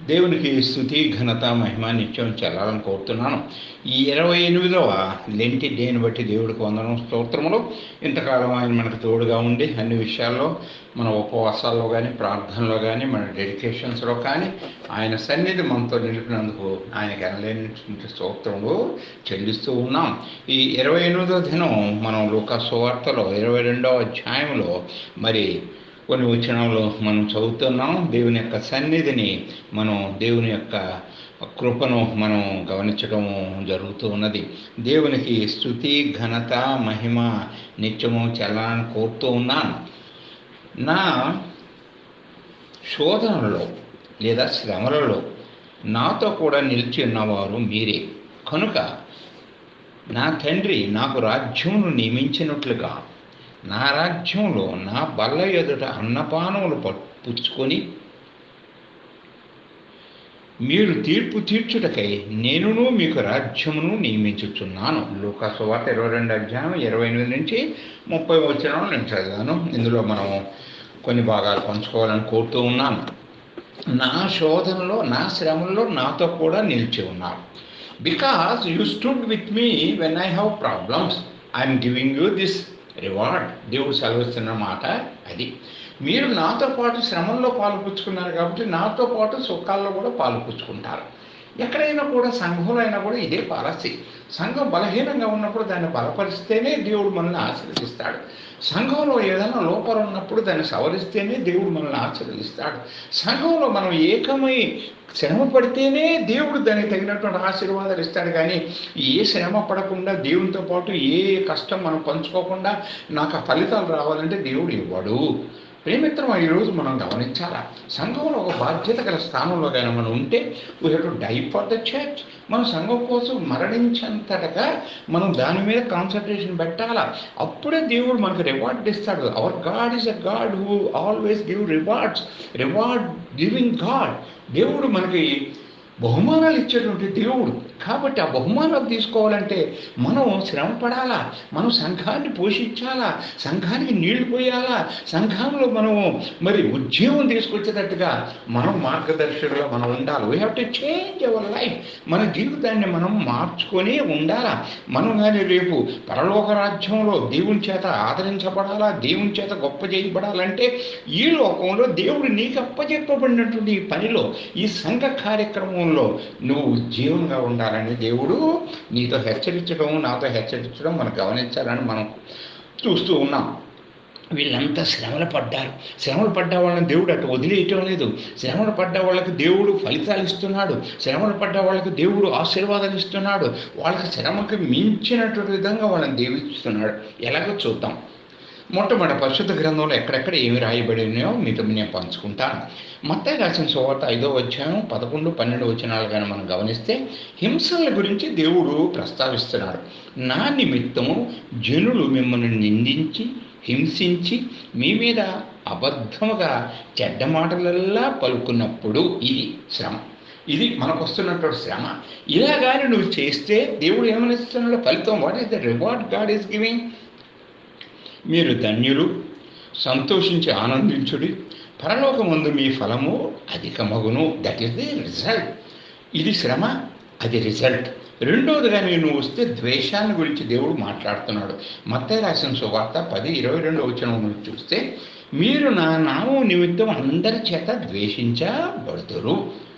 దేవునికి స్థుతి ఘనత మహిమ నిత్యం చెల్లాలని కోరుతున్నాను ఈ ఇరవై ఎనిమిదవ లెంటి డేని బట్టి దేవుడికి వందనం స్తోత్రములు ఇంతకాలం ఆయన మనకు తోడుగా ఉండి అన్ని విషయాల్లో మన ఉపవాసాల్లో కానీ ప్రార్థనలో కానీ మన డెడికేషన్స్లో కానీ ఆయన సన్నిధి మనతో నిలిపినందుకు ఆయనకి అనలేని స్తోత్రములు చెల్లిస్తూ ఉన్నాం ఈ ఇరవై ఎనిమిదో దినం మనం లోక సువార్తలో ఇరవై రెండవ అధ్యాయంలో మరి కొన్ని వచనాలు మనం చదువుతున్నాం దేవుని యొక్క సన్నిధిని మనం దేవుని యొక్క కృపను మనం గమనించడం జరుగుతూ ఉన్నది దేవునికి స్థుతి ఘనత మహిమ నిత్యము చెల్లాలని కోరుతూ ఉన్నాను నా శోధనలో లేదా శ్రమలలో నాతో కూడా నిలిచి ఉన్నవారు మీరే కనుక నా తండ్రి నాకు రాజ్యమును నియమించినట్లుగా నా రాజ్యంలో నా బల్ల ఎదుట అన్నపానములు పుచ్చుకొని మీరు తీర్పు తీర్చుటకై నేనును మీకు రాజ్యమును నియమించుచున్నాను లోకాసు వార్త ఇరవై రెండు అధ్యాయం ఇరవై ఎనిమిది నుంచి ముప్పై వచ్చిన నేను చదివాను ఇందులో మనం కొన్ని భాగాలు పంచుకోవాలని కోరుతూ ఉన్నాను నా శోధనలో నా శ్రమల్లో నాతో కూడా నిలిచి ఉన్నారు because you stood with me when I have problems I'm giving you this reward దేవుడు సెలవిస్తున్న మాట అది మీరు నాతో పాటు శ్రమంలో పాలు పుచ్చుకున్నారు కాబట్టి నాతో పాటు సుఖాల్లో కూడా పాలు పుచ్చుకుంటారు ఎక్కడైనా కూడా సంఘంలో అయినా కూడా ఇదే పాలసీ సంఘం బలహీనంగా ఉన్నప్పుడు దాన్ని బలపరిస్తేనే దేవుడు మనల్ని ఆశీర్వదిస్తాడు సంఘంలో ఏదైనా లోపాలు ఉన్నప్పుడు దాన్ని సవరిస్తేనే దేవుడు మనల్ని ఆశీర్వదిస్తాడు సంఘంలో మనం ఏకమై శ్రమ పడితేనే దేవుడు దానికి తగినటువంటి ఆశీర్వాదాలు ఇస్తాడు కానీ ఏ శ్రమ పడకుండా దేవునితో పాటు ఏ కష్టం మనం పంచుకోకుండా నాకు ఆ ఫలితాలు రావాలంటే దేవుడు ఇవ్వడు ప్రేమిత్రం ఈరోజు మనం గమనించాలా సంఘంలో ఒక బాధ్యత గల స్థానంలో కానీ మనం ఉంటే we have to die for the church మన సంఘం కోసం మరణించేంతటగా మనం దాని మీద కాన్సన్ట్రేషన్ పెట్టాలా అప్పుడే దేవుడు మనకు రివార్డ్ ఇస్తాడు our God is a God who always give rewards reward giving God దేవుడు మనకి బహుమానాలు ఇచ్చేటువంటి దేవుడు కాబట్టి ఆ బహుమానాలు తీసుకోవాలంటే మనం శ్రమ పడాలా మనం సంఘాన్ని పోషించాలా సంఘానికి నీళ్లు పోయాలా సంఘంలో మనం మరి ఉద్యమం తీసుకొచ్చేటట్టుగా మనం మార్గదర్శకులుగా మనం ఉండాలి we have to change our life మన జీవితాన్ని మనం మార్చుకొని ఉండాలా మనం కానీ రేపు పరలోక రాజ్యంలో దేవుని చేత ఆదరించబడాలా దేవుని చేత గొప్ప చేయబడాలంటే ఈ లోకంలో దేవుడు నీకు అప్పచెప్పబడినటువంటి ఈ పనిలో ఈ సంఘ కార్యక్రమంలో నువ్వు జీవనంగా ఉండాలని దేవుడు నీతో హెచ్చరించడం నాతో హెచ్చరించడం మనం గమనించాలని మనం చూస్తూ ఉన్నాం వీళ్ళంతా శ్రమలు పడ్డారు శ్రమలు పడ్డ వాళ్ళని దేవుడు అటు వదిలేయటం లేదు శ్రమలు పడ్డ వాళ్ళకి దేవుడు ఫలితాలు ఇస్తున్నాడు శ్రమలు పడ్డ వాళ్ళకి దేవుడు ఆశీర్వాదాలు ఇస్తున్నాడు వాళ్ళకి శ్రమకి మించినటువంటి విధంగా వాళ్ళని దీవిస్తున్నాడు ఎలాగో చూద్దాం మొట్టమొదటి పరిశుద్ధ గ్రంథంలో ఎక్కడెక్కడ ఏమి రాయబడి ఉన్నాయో మీతో నేను పంచుకుంటాను మత్తే రాసిన సువార్త ఐదో అధ్యాయం పదకొండు పన్నెండు వచనాలు కానీ మనం గమనిస్తే హింసల గురించి దేవుడు ప్రస్తావిస్తున్నాడు నా నిమిత్తము జనులు మిమ్మల్ని నిందించి హింసించి మీ మీద అబద్ధముగా చెడ్డ మాటలల్లా పలుకున్నప్పుడు ఇది శ్రమ ఇది మనకు వస్తున్నటువంటి శ్రమ ఇలా కానీ నువ్వు చేస్తే దేవుడు ఏమనిస్తున్నాడు ఫలితం what is the reward God is giving మీరు ధన్యులు సంతోషించి ఆనందించుడి పరలోకమందు మీ ఫలము అధికమగును దట్ ఈస్ ది రిజల్ట్ ఇది శ్రమ అది రిజల్ట్ రెండవదిగా నేను వస్తే ద్వేషాన్ని గురించి దేవుడు మాట్లాడుతున్నాడు మత్తే రాసిన సువార్త పది ఇరవై రెండు వచ్చిన చూస్తే మీరు నా నామం నిమిత్తం అందరి చేత ద్వేషించబడుతురు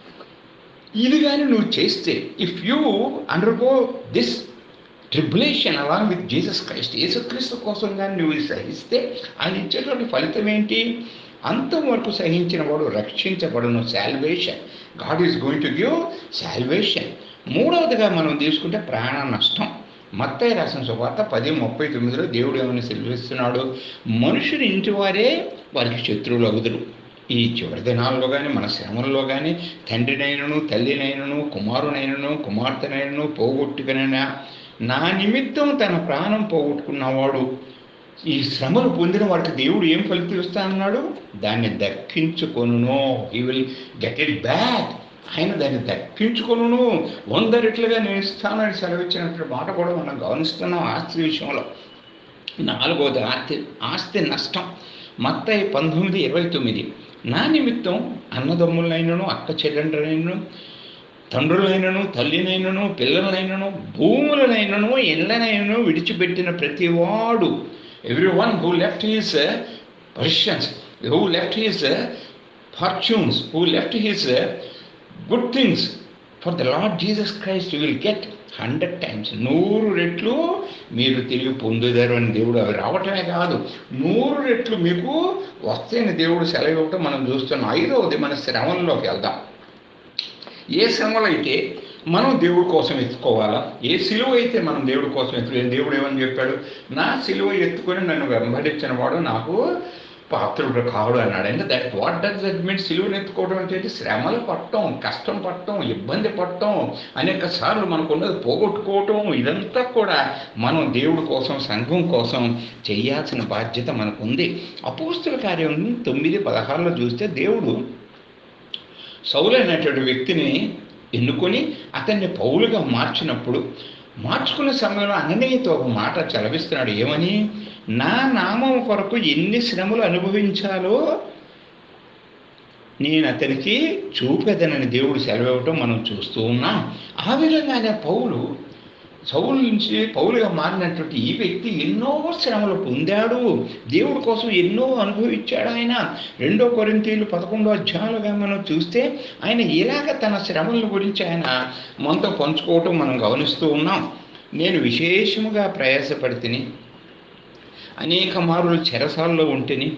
ఇది కానీ నువ్వు చేస్తే if you undergo this tribulation along with Jesus Christ యేసుక్రీస్తు కోసం కానీ నువ్వు సహిస్తే ఆయన ఇచ్చేటువంటి ఫలితం ఏంటి అంతం వరకు సహించిన వాడు రక్షించబడును salvation God is going to give salvation మూడవదిగా మనం తీసుకుంటే ప్రాణ నష్టం మత్తయ్య రాసిన సువార్త పది ముప్పై తొమ్మిదిలో దేవుడు ఏమైనా సెలవిస్తున్నాడు మనుషులు ఇంటి వారే వారికి శత్రువులు అగుదురు ఈ చివరి దినాల్లో కానీ మన శ్రమల్లో కానీ తండ్రినైనను తల్లినైనను కుమారునైనను కుమార్తెనైనను పోగొట్టుకునైనా నా నిమిత్తం తన ప్రాణం పోగొట్టుకున్నవాడు ఈ శ్రమలు పొందిన వాడికి దేవుడు ఏం ఫలితం ఇస్తా అన్నాడు దాన్ని దక్కించుకొను he will get it back ఆయన దాన్ని దక్కించుకొను వంద రెట్లుగా నేను ఇస్తానని సెలవిచ్చినటువంటి మాట కూడా మనం గమనిస్తున్నాం ఆస్తి విషయంలో నాలుగోది ఆస్తి ఆస్తి నష్టం మత్తయి పంతొమ్మిది ఇరవై తొమ్మిది నా నిమిత్తం అన్నదమ్ములైనను అక్క చెల్లెండ్రైనను తండ్రులైనను తల్లినైనను పిల్లలైనను భూములనైనను ఇళ్ళనైనను విడిచిపెట్టిన ప్రతివాడు every one who left his possessions who left his fortunes who left his good things for the Lord Jesus Christ will get hundred times నూరు రెట్లు మీరు తిరిగి పొందుదారు అని దేవుడు అవి రావటమే కాదు నూరు రెట్లు మీకు వస్తాయని దేవుడు సెలవు ఇవ్వటం మనం చూస్తున్నాం ఐదవది మన శ్రమంలోకి వెళ్దాం ఏ శ్రమలు అయితే మనం దేవుడి కోసం ఎత్తుకోవాలా ఏ సిలువ అయితే మనం దేవుడి కోసం ఎత్తు దేవుడు ఏమని చెప్పాడు నా సిలువ ఎత్తుకొని నన్ను వెంబడించిన వాడు నాకు పాత్రుడు కాడు అన్నాడు అంటే that what does that mean సిలువను ఎత్తుకోవడం అంటే శ్రమలు పట్టడం కష్టం పట్టడం ఇబ్బంది పట్టడం అనేక సార్లు మనకున్నది పోగొట్టుకోవటం ఇదంతా కూడా మనం దేవుడి కోసం సంఘం కోసం చేయాల్సిన బాధ్యత మనకు ఉంది అపోస్తుల కార్యం తొమ్మిది పదహారులో చూస్తే దేవుడు సౌలు అనేటువంటి వ్యక్తిని ఎన్నుకొని అతన్ని పౌలుగా మార్చినప్పుడు మార్చుకునే సమయంలో అననీయతో ఒక మాట చలవిస్తున్నాడు ఏమని నా నామం కొరకు ఎన్ని శ్రమలు అనుభవించాలో నేను అతనికి చూపెదనని దేవుడు సెలవివ్వటం మనం చూస్తూ ఉన్నాం ఆ విధంగానే పౌలు సౌలు నుంచి పౌలుగా మారినటువంటి ఈ వ్యక్తి ఎన్నో శ్రమలు పొందాడు దేవుడి కోసం ఎన్నో అనుభవించాడు ఆయన రెండో కొరింతీలు పదకొండో అధ్యాయులుగా మనం చూస్తే ఆయన ఇలాగ తన శ్రమల గురించి ఆయన మనతో పంచుకోవటం మనం గమనిస్తూ ఉన్నాం నేను విశేషముగా ప్రయాసపడితిని అనేక మారులు చెరసాల్లో ఉంటిని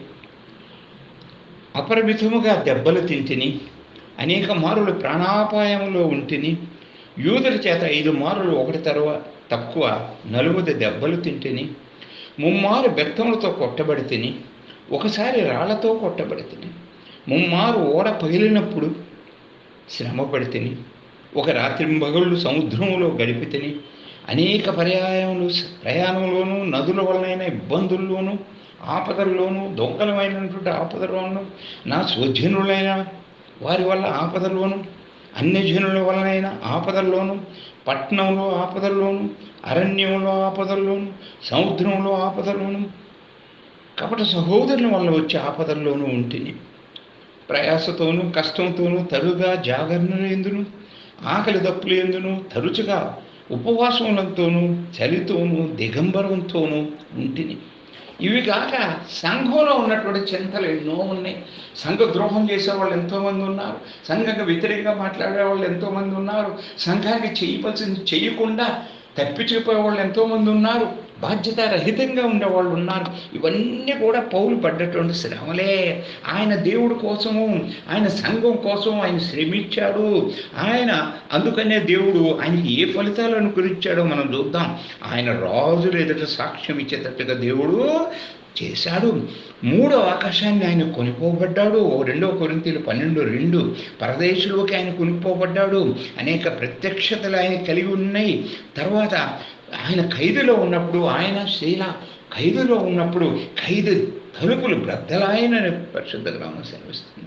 అపరిమితముగా దెబ్బలు తింటిని అనేక మారులు ప్రాణాపాయంలో ఉంటిని యూదుల చేత ఐదు మారులు ఒకటి తర్వాత తక్కువ నలుగుది దెబ్బలు తింటిని ముమ్మారు బెత్తములతో కొట్టబడి తిని ఒకసారి రాళ్లతో కొట్టబడి తిని ముమ్మారు ఓడ పగిలినప్పుడు శ్రమపడి తిని ఒక రాత్రి మగళ్ళు సముద్రంలో గడిపి తిని అనేక పర్యాయములు ప్రయాణంలోనూ నదుల వలనైన ఇబ్బందుల్లోనూ ఆపదల్లోనూ దొంగలమైనటువంటి ఆపదలోనూ నా స్వజనులైన వారి వల్ల ఆపదల్లోనూ అన్యజనుల వలనైన ఆపదల్లోనూ పట్టణంలో ఆపదల్లోనూ అరణ్యంలో ఆపదల్లోనూ సముద్రంలో ఆపదల్లోనూ కపట సహోదరుల వల్ల వచ్చే ఆపదల్లోనూ ఉంటుంది ప్రయాసతోనూ కష్టంతోనూ తరుగా జాగరణ ఎందును ఆకలి దప్పులు ఎందును తరచుగా ఉపవాసములతోనూ చలితోనూ దిగంబరంతోనూ ఉంటిని ఇవి కాక సంఘంలో ఉన్నటువంటి చింతలు ఎన్నో ఉన్నాయి సంఘ ద్రోహం చేసే వాళ్ళు ఎంతోమంది ఉన్నారు సంఘంగా వ్యతిరేకంగా మాట్లాడే వాళ్ళు ఎంతోమంది ఉన్నారు సంఘానికి చేయవలసింది చేయకుండా తప్పిచిపోయే వాళ్ళు ఎంతోమంది ఉన్నారు బాధ్యత రహితంగా ఉండేవాళ్ళు ఉన్నారు ఇవన్నీ కూడా పౌలు పడ్డటువంటి శ్రమలే ఆయన దేవుడి కోసము ఆయన సంఘం కోసం ఆయన శ్రమించాడు ఆయన అందుకనే దేవుడు ఆయనకి ఏ ఫలితాలు అనుకరించాడో మనం చూద్దాం ఆయన రాజులు ఎదుట సాక్ష్యం ఇచ్చేటట్టుగా దేవుడు చేశాడు మూడో ఆకాశాన్ని ఆయన కొనిపోబడ్డాడు ఓ రెండో కొరింతీలు పన్నెండు రెండు పరదేశంలోకి ఆయన కొనిపోబడ్డాడు అనేక ప్రత్యక్షతలు ఆయన కలిగి ఉన్నాయి తర్వాత ఆయన ఖైదులో ఉన్నప్పుడు ఆయన శీల ఖైదులో ఉన్నప్పుడు ఖైదు తలుపులు బ్రద్దలాయన పరిశుద్ధ గ్రామం సెలవిస్తుంది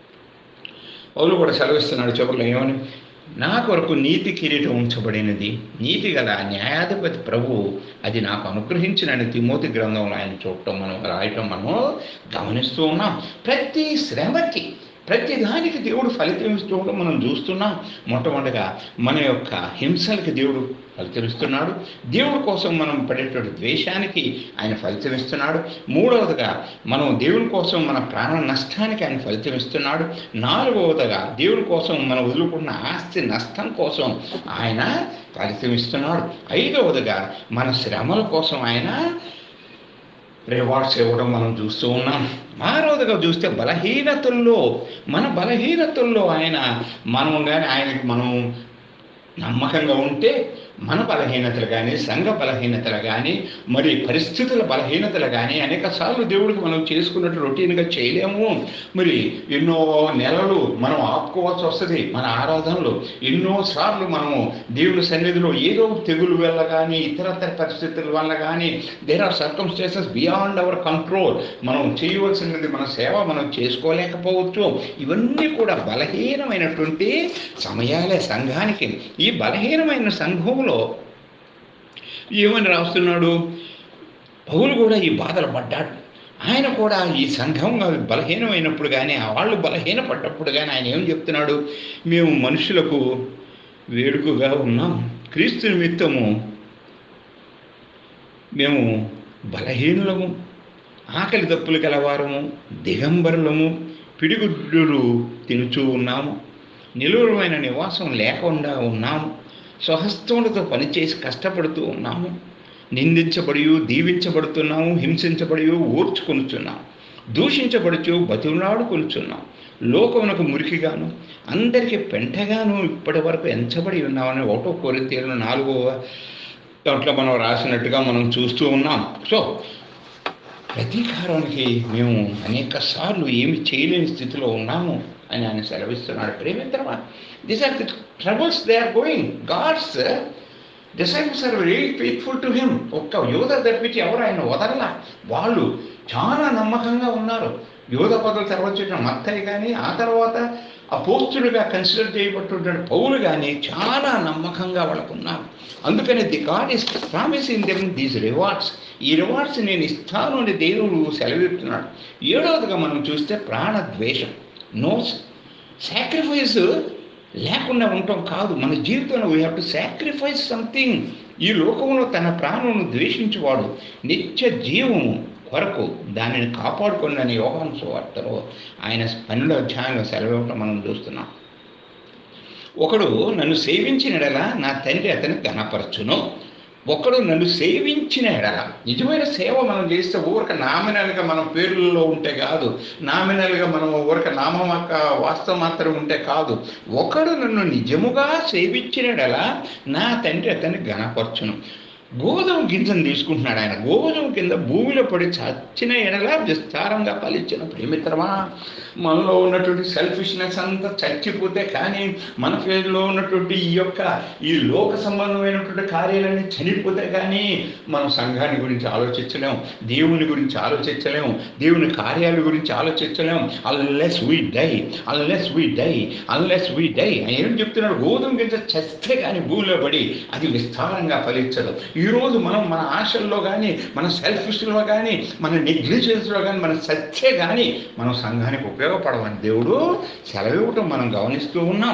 పౌలు కూడా సెలవిస్తున్నాడు చివరిలో ఏమని నా కొరకు నీతి కిరీటం ఉంచబడినది నీతి గల న్యాయాధిపతి ప్రభు అది నాకు అనుగ్రహించినని తిమోతి గ్రంథంలో ఆయన చూడటం మనం రాయటం మనము గమనిస్తూ ఉన్నాం ప్రతి శ్రమకి ప్రతి దానికి దేవుడు ఫలితం ఇస్తుండడం మనం చూస్తున్నాం మొట్టమొదటిగా మన యొక్క హింసలకి దేవుడు ఫలితం ఇస్తున్నాడు దేవుడి కోసం మనం పడేటువంటి ద్వేషానికి ఆయన ఫలితం ఇస్తున్నాడు మూడవదిగా మనం దేవుడి కోసం మన ప్రాణ నష్టానికి ఆయన ఫలితం ఇస్తున్నాడు నాలుగవదిగా దేవుడి కోసం మనం వదులుకున్న ఆస్తి నష్టం కోసం ఆయన ఫలితం ఇస్తున్నాడు ఐదవదిగా మన శ్రమల కోసం ఆయన రివార్డ్స్ ఇవ్వడం మనం చూస్తూ ఉన్నాం ఆరోదుగా చూస్తే బలహీనతల్లో మన బలహీనతల్లో ఆయన మనం కానీ ఆయనకి మనం నమ్మకంగా ఉంటే మన బలహీనతలు కానీ సంఘ బలహీనతలు కానీ మరి పరిస్థితుల బలహీనతలు కానీ అనేక సార్లు దేవుడికి మనం చేసుకున్నట్టు రొటీన్గా చేయలేము మరి ఎన్నో నెలలు మనం ఆపుకోవాల్సి వస్తుంది మన ఆరాధనలు ఎన్నో సార్లు మనము దేవుడి సన్నిధిలో ఏదో తెగులు వల్ల కానీ ఇతరతర పరిస్థితుల వల్ల కానీ there are circumstances beyond our control మనం చేయవలసినది మన సేవ మనం చేసుకోలేకపోవచ్చు ఇవన్నీ కూడా బలహీనమైనటువంటి సమయాలే సంఘానికి ఈ బలహీనమైన సంఘంలో ఏమని రాస్తున్నాడు పౌలు కూడా ఈ బాధలు పడ్డాడు ఆయన కూడా ఈ సంఘం బలహీనమైనప్పుడు కానీ వాళ్ళు బలహీనపడ్డప్పుడు కానీ ఆయన ఏం చెప్తున్నాడు మేము మనుషులకు వేడుకగా ఉన్నాం క్రీస్తు నిమిత్తము మేము బలహీనులము ఆకలి దప్పులు గలవారము దిగంబరులము పిడిగుడ్డులు తినుచూ ఉన్నాము నిలువమైన నివాసం లేకుండా ఉన్నాము స్వహస్తములతో పనిచేసి కష్టపడుతూ ఉన్నాము నిందించబడి దీవించబడుతున్నాము హింసించబడి ఓర్చుకొనుచున్నాము దూషించబడుచు బతులాడుకొనుచున్నాం లోకమునకు మురికిగాను అందరికీ పెంటగాను ఇప్పటి వరకు ఎంచబడి ఉన్నామని ఒకటో కోరితీరును నాలుగవ దాంట్లో మనం రాసినట్టుగా మనం చూస్తూ ఉన్నాం సో ప్రతీకారానికి మేము అనేక సార్లు ఏమి చేయలేని స్థితిలో ఉన్నాము అని ఆయన సెలవిస్తున్నాడు ప్రేమిత్రమా this are the troubles they are going God's disciples are very faithful to him ఒక్క యోధ తప్పించి ఎవరు ఆయన వదలలా వాళ్ళు చాలా నమ్మకంగా ఉన్నారు యోధ పదవులు తర్వాత వచ్చిన మత్తయ్య కానీ ఆ తర్వాత అపోస్తులుగా కన్సిడర్ చేయబట్టున్నాడు పౌలు కానీ చాలా నమ్మకంగా వాళ్ళకు ఉన్నారు అందుకని the God is promising them these rewards ఈ రివార్డ్స్ నేను ఇస్తాను అని దేవుడు సెలవిస్తున్నాడు ఏడవదిగా మనం చూస్తే ప్రాణద్వేషం నో సాక్రిఫైస్ లేకుండా ఉండటం కాదు మన జీవితంలో we have to sacrifice something ఈ లోకంలో తన ప్రాణమును ద్వేషించేవాడు నిత్య జీవము కొరకు దానిని కాపాడుకోండి అని యోగాను సువార్తలో ఆయన పన్నెండో అధ్యాయంలో సెలవివ్వటం మనం చూస్తున్నాం ఒకడు నన్ను సేవించిన ఎడల నా తండ్రి అతని ఘనపరచును ఒకడు నన్ను సేవించిన ఎడల నిజమైన సేవ మనం చేస్తే ఊరక నామినల్గా మనం పేర్లలో ఉంటే కాదు నామినల్గా మనం ఊరక నామమాక వాస్తవం మాత్రం ఉంటే కాదు ఒకడు నన్ను నిజముగా సేవించిన ఎడల నా తండ్రి అతన్ని ఘనపరచును గోధుమ గింజను తీసుకుంటున్నాడు ఆయన గోధుమ కింద భూమిలో పడి చచ్చిన ఎడలా విస్తారంగా ఫలించిన ప్రేమిత్రమా మనలో ఉన్నటువంటి సెల్ఫిష్నెస్ అంతా చచ్చిపోతే కానీ మన ఫేజ్లో ఉన్నటువంటి ఈ యొక్క ఈ లోక సంబంధమైనటువంటి కార్యాలన్నీ చనిపోతే కానీ మనం సంఘాన్ని గురించి ఆలోచించలేం దేవుని గురించి ఆలోచించలేం దేవుని కార్యాల గురించి ఆలోచించలేం unless we die unless we die unless we die ఏం చెప్తున్నాడు గోధుమ గింజ చస్తే కానీ భూమిలో పడి అది విస్తారంగా ఫలించదు ఈరోజు మనం మన ఆశల్లో కానీ మన సెల్ఫిష్లో కానీ మన నెగ్లిజెన్స్లో కానీ మన సత్యే కానీ మనం సంఘానికి ఉపయోగపడమని దేవుడు సెలవివ్వటం మనం గమనిస్తూ ఉన్నాం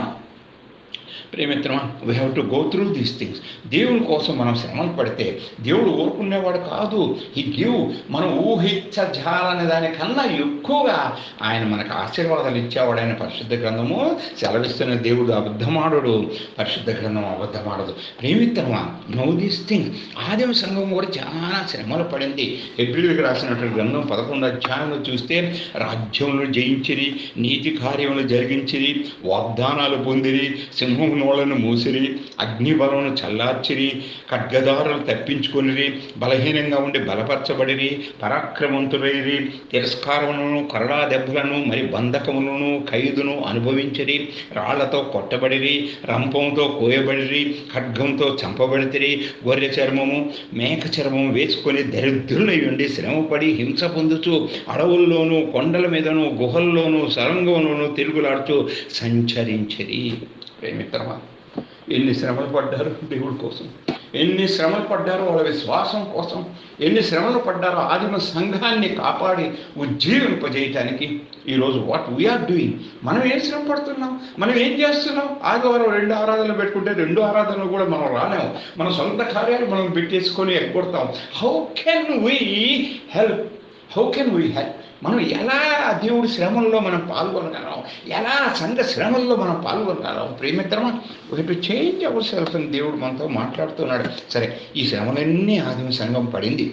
ప్రేమిత్రమా we have to go through these things దేవుని కోసం మనం శ్రమలు పడితే దేవుడు ఊరుకునేవాడు కాదు ఈ గివ్ మనం ఊహించజాలనే దానికన్నా ఎక్కువగా ఆయన మనకు ఆశీర్వాదాలు ఇచ్చేవాడు ఆయన పరిశుద్ధ గ్రంథము సెలవిస్తున్న దేవుడు అబద్ధమాడడు పరిశుద్ధ గ్రంథం అబద్ధమాడదు ప్రేమిత్రమా నో దీస్ థింగ్ ఆదిమ సంఘం కూడా చాలా శ్రమలు పడింది ఎబ్రిల్కి రాసినటువంటి గ్రంథం పదకొండు అధ్యాయంలో చూస్తే రాజ్యములు జయించిరి నీతి కార్యములు జరిగించిరి వాగ్దానాలు పొందిరి సింహం నోళ్లను మూసిరి అగ్నిబలమును చల్లార్చిరి ఖడ్గదారులు తప్పించుకొనిరి బలహీనంగా ఉండి బలపరచబడిరి పరాక్రమంతులైరి తిరస్కారములను కొరడా దెబ్బలను మరి బంధకములను ఖైదును అనుభవించిరి రాళ్లతో కొట్టబడిరి రంపంతో కోయబడిరి ఖడ్గంతో చంపబడితిరి గొర్రె చర్మము మేక చర్మము వేసుకొని దరిద్రులై ఉండి శ్రమపడి హింస పొందుతూ అడవుల్లోనూ కొండల మీదను గుహల్లోనూ సరంగంలోనూ తిరుగులాడుతూ సంచరించిరి ప్రేమిత్రమా ఎన్ని శ్రమలు పడ్డారు దేవుడి కోసం ఎన్ని శ్రమలు పడ్డారో వాళ్ళ విశ్వాసం కోసం ఎన్ని శ్రమలు పడ్డారో ఆదిమ సంఘాన్ని కాపాడి ఉజ్జీవింపజేయటానికి ఈరోజు వాట్ వీఆర్ డూయింగ్ మనం ఏం శ్రమ పడుతున్నాం మనం ఏం చేస్తున్నాం ఆదివారం రెండు ఆరాధనలు పెట్టుకుంటే రెండు ఆరాధనలు కూడా మనం రాలేము మన సొంత కార్యాలు మనం పెట్టేసుకొని ఎగ్గొడతాం how can we help how can we help మనం ఎలా దేవుడి శ్రమల్లో మనం పాల్గొనగలం ఎలా సంఘ శ్రమల్లో మనం పాల్గొనగలం ప్రేమిత్రమా ఒకటి చేంజ్ అవర్ సెల్ఫ్ అని దేవుడు మనతో మాట్లాడుతున్నాడు సరే ఈ శ్రమలన్నీ ఆదిమ సంఘం పడింది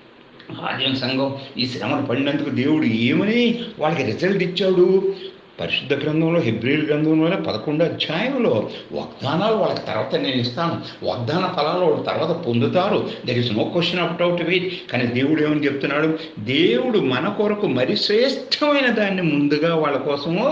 ఆదిమ సంఘం ఈ శ్రమలు పడినందుకు దేవుడు ఏమని వాళ్ళకి రిజల్ట్ ఇచ్చాడు పరిశుద్ధ గ్రంథంలో హెబ్రిల్ గ్రంథంలోనే పదకొండు అధ్యాయంలో వాగ్దానాలు వాళ్ళకి తర్వాత నేను ఇస్తాను వాగ్దాన ఫలాలు వాళ్ళు తర్వాత పొందుతారు there is no question about wait కానీ దేవుడు ఏమని చెప్తున్నాడు దేవుడు మన కొరకు మరి శ్రేష్టమైన దాన్ని ముందుగా వాళ్ళ కోసము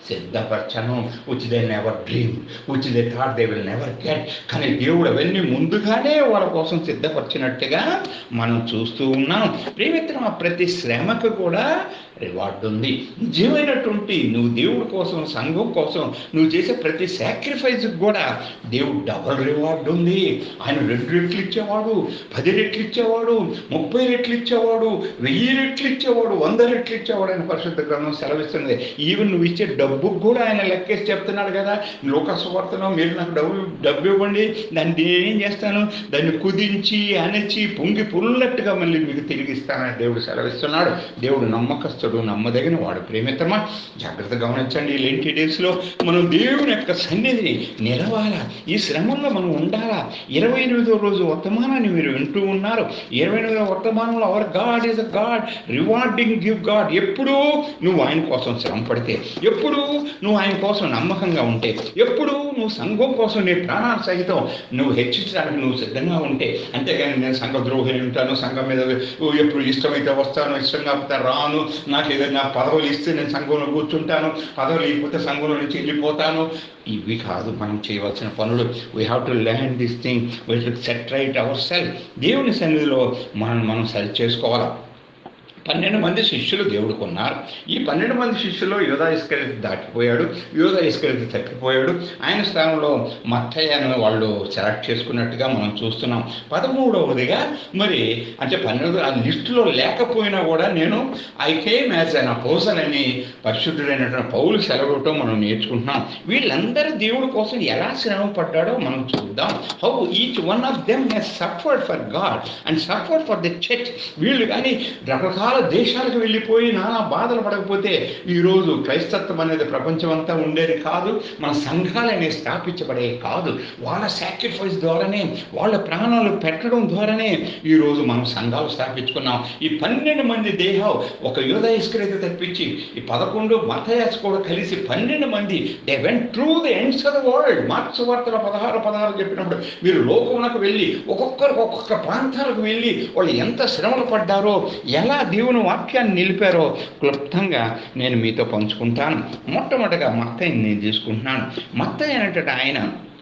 సిద్ధపరచను which they never dream which they thought they will never get కానీ దేవుడు అవన్నీ ముందుగానే వాళ్ళ కోసం సిద్ధపరిచినట్టుగా మనం చూస్తూ ఉన్నాం ప్రేమిత్రం ప్రతి శ్రమకు కూడా రివార్డ్ ఉంది నిజమైనటువంటి నువ్వు దేవుడి కోసం సంఘం కోసం నువ్వు చేసే ప్రతి సాక్రిఫైస్కి కూడా దేవుడు డబల్ రివార్డ్ ఉంది ఆయన రెండు రెట్లు ఇచ్చేవాడు పది రెట్లు ఇచ్చేవాడు ముప్పై రెట్లు ఇచ్చేవాడు వెయ్యి రెట్లు ఇచ్చేవాడు వంద రెట్లు ఇచ్చేవాడు అని పరిశుద్ధ గ్రంథం సెలవిస్తుంది ఈవెన్ నువ్వు ఇచ్చే డబ్బుకు కూడా ఆయన లెక్కేసి చెప్తున్నాడు కదా లోకస్వార్తలో మీరు నాకు డబ్బు డబ్బు ఇవ్వండి దాన్ని నేను ఏం చేస్తాను దాన్ని కుదించి అణచి పొంగి పుల్లట్టుగా మళ్ళీ మీకు తిరిగి ఇస్తానని దేవుడు సెలవిస్తున్నాడు దేవుడు నమ్మకస్తుడు నమ్మదగిన వాడు ప్రేమిత్రమా జాగ్రత్తగా గమనించండి ఈ లెంటి డేస్లో మనం దేవుని యొక్క సన్నిధిని నిలవాలా ఈ శ్రమంలో మనం ఉండాలా ఇరవై ఎనిమిదో రోజు వర్తమానాన్ని మీరు వింటూ ఉన్నారు ఇరవై ఎనిమిదో వర్తమానంలో our God is a God rewarding give God ఎప్పుడూ నువ్వు ఆయన కోసం శ్రమ పడితే ఎప్పుడు నువ్వు ఆయన కోసం నమ్మకంగా ఉంటే ఎప్పుడు నువ్వు సంఘం కోసం నీ ప్రాణాల సహితం నువ్వు హెచ్చించడానికి నువ్వు సిద్ధంగా ఉంటే అంతేగాని నేను సంఘ ద్రోహి ఉంటాను సంఘం మీద ఎప్పుడు ఇష్టమైతే వస్తాను ఇష్టంగా కాకపోతే రాను నాకు ఏదైనా పదవులు ఇస్తే నేను సంఘంలో కూర్చుంటాను పదవులు ఇవ్వకపోతే సంఘంలో నుంచి వెళ్ళిపోతాను ఇవి కాదు మనం చేయవలసిన పనులు we have to land this thing we set right our self దేవుని సన్నిధిలో మనం మనం సరి చేసుకోవాలి పన్నెండు మంది శిష్యులు దేవుడికి ఉన్నారు ఈ పన్నెండు మంది శిష్యుల్లో యోధా ఇస్కరితి దాటిపోయాడు యోధా ఇస్కరితి తప్పిపోయాడు ఆయన స్థానంలో మత్తయ్యను వాళ్ళు సెలెక్ట్ చేసుకున్నట్టుగా మనం చూస్తున్నాం పదమూడవదిగా మరి అంటే పన్నెండు ఆ లిస్టులో లేకపోయినా కూడా నేను I came as an abortion అని పరిశుద్ధుడైనటువంటి పౌలు సెలవుతో మనం నేర్చుకుంటున్నాం వీళ్ళందరూ దేవుడి కోసం ఎలా శ్రమ పడ్డాడో మనం చూద్దాం how each one of them he's suffered for God and suffered for the church వీళ్ళు కానీ రకరకాల దేశాలకు వెళ్ళిపోయి నానా బాధలు పడకపోతే ఈరోజు క్రైస్తత్వం అనేది ప్రపంచం అంతా ఉండేది కాదు మన సంఘాలు అనేవి స్థాపించబడే కాదు వాళ్ళ సాక్రిఫైస్ ద్వారానే వాళ్ళ ప్రాణాలు పెట్టడం ద్వారానే ఈరోజు మనం సంఘాలు స్థాపించుకున్నాం ఈ పన్నెండు మంది దేహం ఒక యోధయస్కరైతే తప్పించి ఈ పదకొండు మతయాస్ కూడా కలిసి పన్నెండు మంది they went through the ends of the world Mark's వార్తల పదహారు పదహారు చెప్పినప్పుడు మీరు లోకమునకు వెళ్ళి ఒక్కొక్కరికి ఒక్కొక్క ప్రాంతాలకు వెళ్ళి వాళ్ళు ఎంత శ్రమలు పడ్డారో ఎలా దేవుని వాక్యాన్ని నిలిపారో క్లుప్తంగా నేను మీతో పంచుకుంటాను మొట్టమొదటిగా మత్తయ్యని నేను తీసుకుంటున్నాను మత్తయ్య అనేటట్టు ఆయన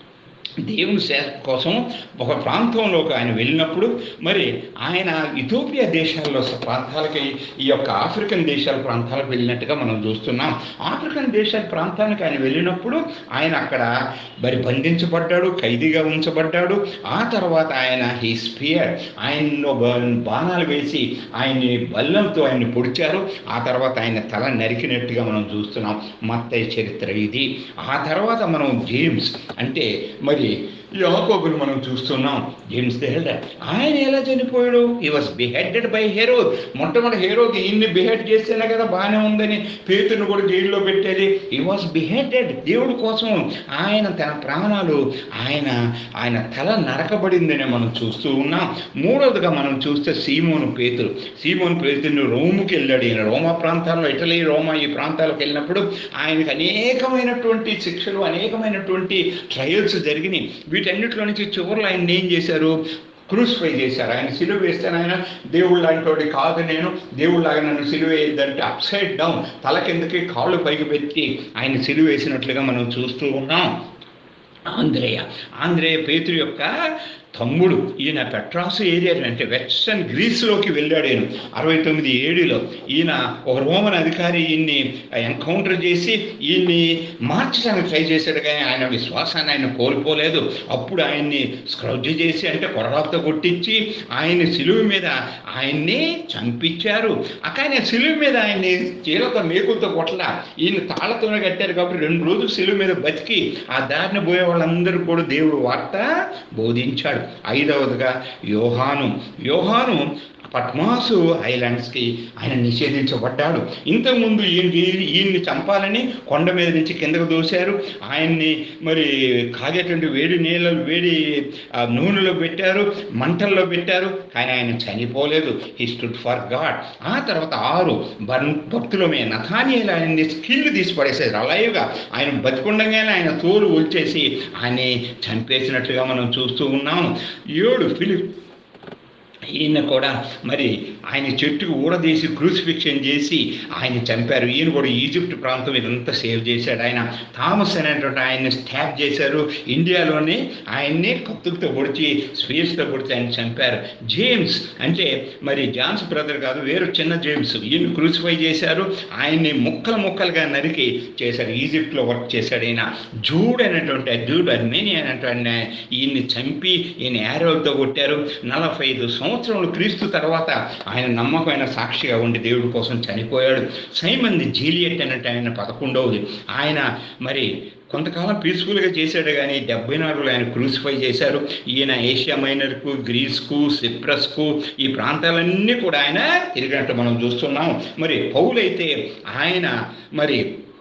దేవుని సేవ కోసం ఒక ప్రాంతంలోకి ఆయన వెళ్ళినప్పుడు మరి ఆయన ఇథోపియా దేశాల్లో ప్రాంతాలకి ఈ యొక్క ఆఫ్రికన్ దేశాల ప్రాంతాలకు వెళ్ళినట్టుగా మనం చూస్తున్నాం ఆఫ్రికన్ దేశాల ప్రాంతానికి ఆయన వెళ్ళినప్పుడు ఆయన అక్కడ మరి బంధించబడ్డాడు ఖైదీగా ఉంచబడ్డాడు ఆ తర్వాత ఆయన హీ స్పియర్ ఆయనలో బాణాలు వేసి ఆయన్ని బల్లంతో ఆయన్ని పొడిచారు ఆ తర్వాత ఆయన తల నరికినట్టుగా మనం చూస్తున్నాం మత్తయ్య చరిత్ర ఇది ఆ తర్వాత మనం జేమ్స్ అంటే మరి యాకోబుని మనం చూస్తున్నాం జేమ్స్ ద హెల్డర్ ఆయన ఎలా చనిపోయాడు ఈ వాస్ బిహెడెడ్ బై హెరో మొట్టమొదటి హెరోకి ఈయన్ని బిహెడ్ చేస్తేనే కదా బాగానే ఉందని పేతుని కూడా జైల్లో పెట్టేది ఈ వాస్ బిహెడెడ్ దేవుడి కోసం ఆయన తన ప్రాణాలు ఆయన ఆయన తల నరకబడిందని మనం చూస్తూ ఉన్నాం మూడవదిగా మనం చూస్తే సీమోను పేతురు సీమోను పేతుని రోముకి వెళ్ళాడు ఈయన రోమా ప్రాంతాల్లో ఇటలీ రోమా ఈ ప్రాంతాలకు వెళ్ళినప్పుడు ఆయనకు అనేకమైనటువంటి శిక్షలు అనేకమైనటువంటి ట్రయల్స్ జరిగినాయి వీటన్నిటిలో నుంచి చివరిలో ఆయన ఏం చేశారు క్రూసిఫై చేశారు ఆయన సిలువ వేస్తే ఆయన దేవుడు లాంటి కాదు నేను దేవుళ్ళలాగా నన్ను సిలువ వేయద్దంటే అప్ సైడ్ డౌన్ తల కిందకి కాళ్ళు పైకి పెట్టి ఆయన సిలువ వేసినట్లుగా మనం చూస్తూ ఉన్నాం ఆంధ్రేయ ఆంధ్రేయ పేతురు యొక్క తమ్ముడు ఈయన పెట్రాసు ఏరియా అంటే వెస్టర్న్ గ్రీస్లోకి వెళ్ళాడు ఈయన అరవై తొమ్మిది ఏడులో ఈయన ఒక రోమన్ అధికారి ఈయన్ని ఎన్కౌంటర్ చేసి ఈయన్ని మార్చడానికి ట్రై చేశాడు కానీ ఆయన విశ్వాసాన్ని ఆయన కోల్పోలేదు అప్పుడు ఆయన్ని స్క్రౌజ్ చేసి అంటే కొరడాలతో కొట్టించి ఆయన్ని సిలువు మీద ఆయన్ని చంపించారు కానీ సిలువు మీద ఆయన్ని చీలతో మేకులతో కొట్టల ఈయన తాళతోనే కట్టారు కాబట్టి రెండు రోజులు సిలువు మీద బతికి ఆ దారిని పోయే వాళ్ళందరూ కూడా దేవుడు వార్త బోధించాడు ఐదవదిగా యోహాను యోహాను పట్మాసు ఐలాండ్స్కి ఆయన నిషేధించబడ్డాడు ఇంతకుముందు ఈయన ఈయన్ని చంపాలని కొండ మీద నుంచి కిందకు దూశారు ఆయన్ని మరి కాగేటువంటి వేడి నీళ్ళలు వేడి ఆ, నూనెలో పెట్టారు మంటల్లో పెట్టారు కానీ ఆయన చనిపోలేదు హీ స్టుడ్ ఫర్ గాడ్ ఆ తర్వాత ఆరు బన్ భక్తులమే నథానియలు ఆయన్ని స్కిల్ తీసి పడేసేది అలాయుగా ఆయన బతికుండగానే ఆయన తోలు ఒలిచేసి ఆయన్ని చంపేసినట్లుగా మనం చూస్తూ ఉన్నాము ఏడు ఫిలిప్ ఈయన కూడా మరి ఆయన చెట్టుకు ఊడదీసి క్రూసిఫిక్షన్ చేసి ఆయన చంపారు ఈయన కూడా ఈజిప్ట్ ప్రాంతం ఇదంతా సేవ్ చేశాడు ఆయన థామస్ అనేటువంటి ఆయన్ని స్టాప్ చేశారు ఇండియాలోనే ఆయన్ని కత్తులతో పొడిచి స్పీడ్స్తో పొడిచి ఆయన చంపారు జేమ్స్ అంటే మరి జాన్స్ బ్రదర్ కాదు వేరు చిన్న జేమ్స్ ఈయన క్రూసిఫై చేశారు ఆయన్ని ముక్కలు ముక్కలుగా నరికి చేశారు ఈజిప్ట్లో వర్క్ చేశాడు ఈయన జూడ్ అనేటువంటి జూడ్ అర్మేని అనేటువంటి ఈయన్ని చంపి ఈయన యారోతో కొట్టారు నలభై ఐదు సంవత్సరములు క్రీస్తు తర్వాత ఆయన నమ్మకమైన సాక్షిగా ఉండి దేవుడి కోసం చనిపోయాడు సైమన్ ది జీలియట్ అన్నట్టు ఆయన పదకొండవది ఆయన మరి కొంతకాలం పీస్ఫుల్గా చేశాడు కానీ డెబ్బై నాలుగులో ఆయన క్రూసిఫై చేశారు ఈయన ఏషియా మైనర్కు గ్రీస్కు సిప్రస్కు ఈ ప్రాంతాలన్నీ కూడా ఆయన తిరిగినట్టు మనం చూస్తున్నాం మరి పౌలైతే ఆయన మరి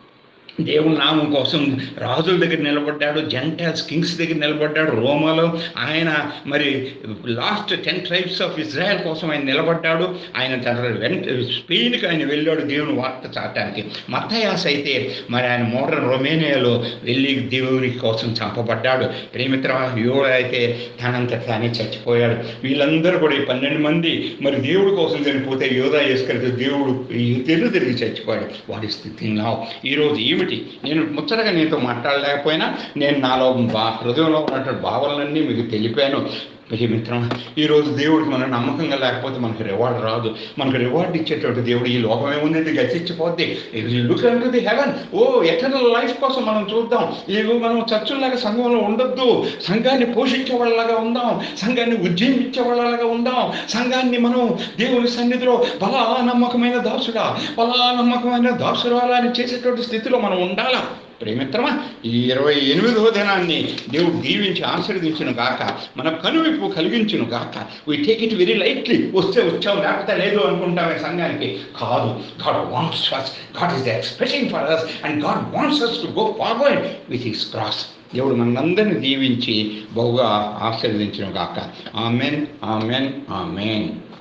దేవుని నామం కోసం రాజుల దగ్గర నిలబడ్డాడు జెంటల్స్ కింగ్స్ దగ్గర నిలబడ్డాడు రోమాలో ఆయన మరి last ten tribes of Israel కోసం ఆయన నిలబడ్డాడు ఆయన తన వెంట స్పెయిన్కి ఆయన వెళ్ళాడు దేవుని వార్త చాటానికి మత్తయాస్ అయితే మరి ఆయన మోడర్న్ రొమేనియాలో వెళ్ళి దేవుని కోసం చంపబడ్డాడు ప్రేమిత్ర యోడ అయితే తనంత తానే చచ్చిపోయాడు వీళ్ళందరూ కూడా ఈ పన్నెండు మంది మరి దేవుడి కోసం చనిపోతే యోధా చేసుకెళ్తే దేవుడు తెలుగు తిరిగి చచ్చిపోయాడు వాడి స్థితి నా ఈరోజు ఏమిటి నేను ముచ్చటగా నీతో మాట్లాడలేకపోయినా నేను నాలో బా హృదయంలో ఉన్నటువంటి భావాలన్నీ మీకు తెలిపాను మిత్రం ఈరోజు దేవుడికి మనం నమ్మకంగా లేకపోతే మనకు రివార్డ్ రాదు మనకు రివార్డ్ ఇచ్చేటువంటి దేవుడు ఈ లోకం ఏముంది గతించిపోద్ది look unto the heaven or eternal life కోసం మనం చూద్దాం ఇవి మనం చర్చుల్లాగా సంఘంలో ఉండొద్దు సంఘాన్ని పోషించే వాళ్ళలాగా ఉందాం సంఘాన్ని ఉజ్జీవించే వాళ్ళలాగా ఉందాం సంఘాన్ని మనం దేవుని సన్నిధిలో బలా నమ్మకమైన దాసుడా బలా నమ్మకమైన దాసురాలా అని చేసేటువంటి స్థితిలో మనం ఉండాలా ప్రేమిత్రమా ఈ ఇరవై ఎనిమిదవ దినాన్ని దేవుడు దీవించి ఆశీర్వదించును గాక మన కనువిప్పు కలిగించును గాక we take it very lightly వస్తే వచ్చాం లేకపోతే లేదు అనుకుంటామే సంఘానికి కాదు God wants first God is expecting for us and God wants us to go forward with his cross దేవుడు మనందరిని దీవించి బహుగా ఆశీర్వదించును గాక ఆమెన్ ఆమెన్ ఆమెన్